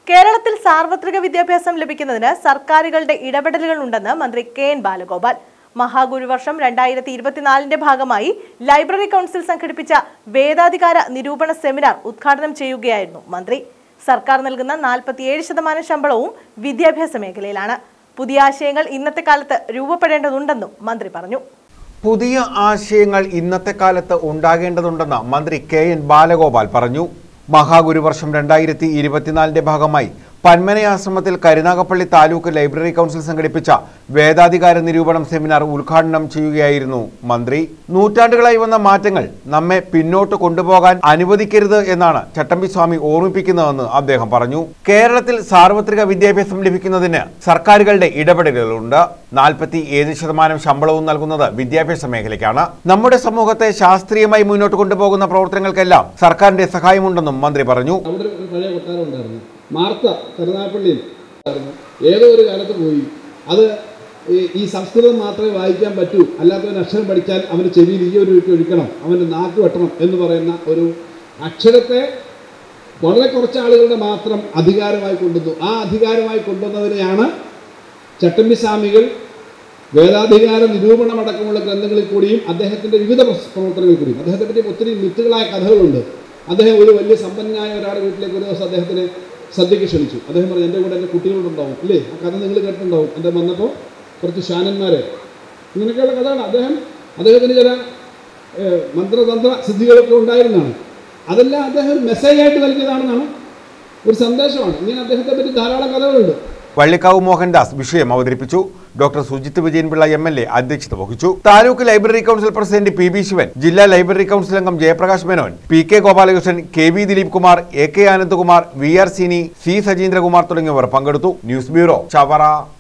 കേരളത്തിൽ സാർവത്രിക വിദ്യാഭ്യാസം ലഭിക്കുന്നതിന് സർക്കാരുകളുടെ ഇടപെടലുകൾ ഉണ്ടെന്ന് മന്ത്രി കെ എൻ ബാലഗോപാൽ മഹാഗുരുവർഷം രണ്ടായിരത്തി ഇരുപത്തിനാലിന്റെ ഭാഗമായി ലൈബ്രറി കൗൺസിൽ സംഘടിപ്പിച്ച വേദാധികാര നിരൂപണ സെമിനാർ ഉദ്ഘാടനം ചെയ്യുകയായിരുന്നു മന്ത്രി സർക്കാർ നൽകുന്ന നാൽപ്പത്തിയേഴ് ശതമാനം ശമ്പളവും വിദ്യാഭ്യാസ മേഖലയിലാണ് പുതിയ ആശയങ്ങൾ ഇന്നത്തെ കാലത്ത് രൂപപ്പെടേണ്ടതുണ്ടെന്നും മന്ത്രി പറഞ്ഞു പുതിയ ആശയങ്ങൾ ഇന്നത്തെ കാലത്ത് ഉണ്ടാകേണ്ടതുണ്ടെന്ന് മന്ത്രി കെ എൻ ബാലഗോപാൽ പറഞ്ഞു മഹാഗുരുവർഷം രണ്ടായിരത്തി ഇരുപത്തിനാലിന്റെ ഭാഗമായി പന്മനയാശ്രമത്തിൽ കരുനാഗപ്പള്ളി താലൂക്ക് ലൈബ്രറി കൗൺസിൽ സംഘടിപ്പിച്ച വേദാധികാര നിരൂപണം സെമിനാർ ഉദ്ഘാടനം ചെയ്യുകയായിരുന്നു മന്ത്രി നൂറ്റാണ്ടുകളായി വന്ന മാറ്റങ്ങൾ നമ്മെ പിന്നോട്ട് കൊണ്ടുപോകാൻ അനുവദിക്കരുത് എന്നാണ് ചട്ടമ്പി സ്വാമി ഓർമ്മിപ്പിക്കുന്നതെന്ന് അദ്ദേഹം പറഞ്ഞു കേരളത്തിൽ സാർവത്രിക വിദ്യാഭ്യാസം ലഭിക്കുന്നതിന് സർക്കാരുകളുടെ ഇടപെടലുകളുണ്ട് നാൽപ്പത്തി ഏഴ് ശതമാനം ശമ്പളവും നൽകുന്നത് വിദ്യാഭ്യാസ മേഖലയ്ക്കാണ് നമ്മുടെ സമൂഹത്തെ ശാസ്ത്രീയമായി മുന്നോട്ട് കൊണ്ടുപോകുന്ന പ്രവർത്തനങ്ങൾക്കെല്ലാം സർക്കാരിന്റെ സഹായമുണ്ടെന്നും മന്ത്രി പറഞ്ഞു അവിടെ ഒരു പഴയ കൊട്ടാരം ഉണ്ടായിരുന്നു മാർത്ത കരുനാഗപ്പള്ളിയിൽ ഉണ്ടായിരുന്നു ഏതോ ഒരു കാലത്ത് പോയി അത് ഈ- ഈ സംസ്കൃതം മാത്രമേ വായിക്കാൻ പറ്റൂ അല്ലാത്തവൻ അക്ഷരം പഠിച്ചാൽ അവന് ചെവിയിൽ ഈ ഒരു ഇട്ട് ഒഴിക്കണം അവൻ്റെ നാക്ക് വെട്ടണം എന്ന് പറയുന്ന ഒരു അക്ഷരത്തെ വളരെ കുറച്ച് ആളുകളുടെ മാത്രം അധികാരമായി കൊണ്ടുവന്നു ആ അധികാരമായി കൊണ്ടുവന്നതിനെയാണ് ചട്ടമ്പി സ്വാമികൾ വേദാധികാര നിരൂപണമടക്കമുള്ള ഗ്രന്ഥങ്ങളിൽ കൂടിയും അദ്ദേഹത്തിൻ്റെ വിവിധ പ്രസ്- പ്രവർത്തനങ്ങളിൽ കൂടിയും അദ്ദേഹത്തെ പറ്റി ഒത്തിരി മിത്തുകളായ കഥകളുണ്ട് അദ്ദേഹം ഒരു വലിയ സമ്പന്നനായ ഒരാളുടെ വീട്ടിലേക്ക് ഒരു ദിവസം അദ്ദേഹത്തിന് സദ്യക്ക് ക്ഷണിച്ചു അദ്ദേഹം പറഞ്ഞു എൻ്റെ കൂടെ എൻ്റെ കുട്ടികളുണ്ടാവും ഇല്ലേ ആ കഥ നിങ്ങൾ കേട്ടിട്ടുണ്ടാവും അദ്ദേഹം വന്നപ്പോൾ കുറച്ച് ശാനന്മാരെ ഇങ്ങനെയൊക്കെയുള്ള കഥകൾ അദ്ദേഹം അദ്ദേഹത്തിന് ചില ഏഹ്, മന്ത്രതന്ത്ര സിദ്ധികളൊക്കെ ഉണ്ടായിരുന്നതാണ് അതെല്ലാം അദ്ദേഹം ഒരു മെസ്സേജായിട്ട് നൽകിയതാണെന്നാണ് ഒരു സന്ദേശമാണ് ഇങ്ങനെ അദ്ദേഹത്തെ പറ്റി ധാരാളം കഥകളുണ്ട് വള്ളിക്കാവ് മോഹൻദാസ് വിഷയം അവതരിപ്പിച്ചു doctor Sujith Vijayanpillai M L A അധ്യക്ഷത വഹിച്ചു taluk library council president P B Shivan ജില്ലാ ലൈബ്രറി കൗൺസിൽ അംഗം Jayaprakash Menon P K Gopalakrishnan K V Dileep Kumar A K Anandakumar V R Sini C Sajeendrakumar തുടങ്ങിയവർ പങ്കെടുത്തു ന്യൂസ് ബ്യൂറോ ചവറ